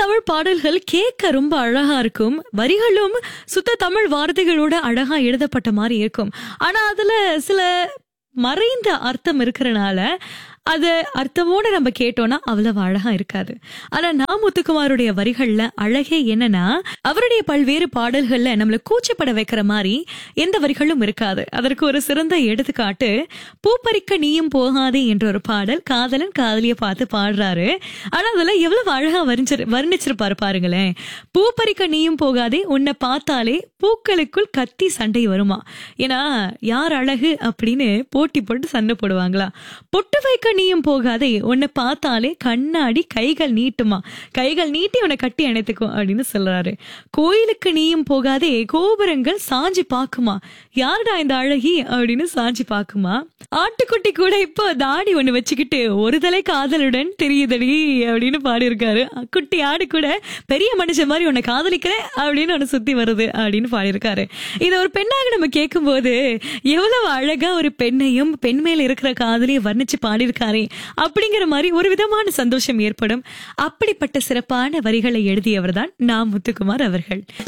தமிழ் பாடல்கள் கேட்க ரொம்ப அழகா இருக்கும் வரிகளும் சுத்த தமிழ் வார்த்தைகளோட அழகா எழுதப்பட்ட மாதிரி இருக்கும் ஆனா அதுல சில மறைந்த அர்த்தம் இருக்கிறனால அது அர்த்தமோட நம்ம கேட்டோம்னா அவ்வளவு அழகா இருக்காது ஆனா நான் முத்துக்குமாருடைய வரிகள்ல அழகே என்னன்னா அவருடைய பல்வேறு பாடல்கள்ல நம்மள கூச்சப்பட வைக்கிற மாதிரி எந்த வரிகளும் இருக்காது அதற்கு ஒரு சிறந்த எடுத்துக்காட்டு பூப்பறிக்க நீயும் போகாதே என்ற ஒரு பாடல் காதலன் காதலிய பார்த்து பாடுறாரு ஆனா அதுல எவ்வளவு அழகா வர்ணிச்சிரு வர்ணிச்சிருப்பாரு பாருங்களேன் பூப்பறிக்க நீயும் போகாதே உன்னை பார்த்தாலே பூக்களுக்குள் கத்தி சண்டை வருமா ஏன்னா யார் அழகு அப்படின்னு போட்டி போட்டு சண்டை போடுவாங்களா பொட்டு வைக்க நீயும் போகாதே உன்னை பார்த்தாலே கண்ணாடி கைகள் நீட்டுமா கைகள் நீட்டி உன்னை கட்டி அணைத்துக்கும் அப்படின்னு சொல்றாரு கோயிலுக்கு நீயும் போகாதே கோபுரங்கள் சாஞ்சி பாக்குமா யாருடா இந்த அழகி அப்படின்னு சாஞ்சி பாக்குமா ஆட்டுக்குட்டி கூட இப்போ தாடி ஒண்ணு வச்சுக்கிட்டு ஒரு தலை காதலுடன் தெரியுதடி அப்படின்னு பாடியிருக்காரு குட்டி ஆடு கூட பெரிய மனுஷன் மாதிரி உன்னை காதலிக்கிறேன் அப்படின்னு ஒண்ணு சுத்தி வருது அப்படின்னு பாடியிருக்காரு இதை ஒரு பெண்ணாக நம்ம கேட்கும்போது எவ்வளவு அழகா ஒரு பெண்ணையும் பெண் மேல இருக்கிற காதலையும் வர்ணிச்சு பாடியிருக்காரே அப்படிங்கிற மாதிரி ஒரு விதமான சந்தோஷம் ஏற்படும் அப்படிப்பட்ட சிறப்பான வரிகளை எழுதியவர் தான் நா முத்துக்குமார் அவர்கள்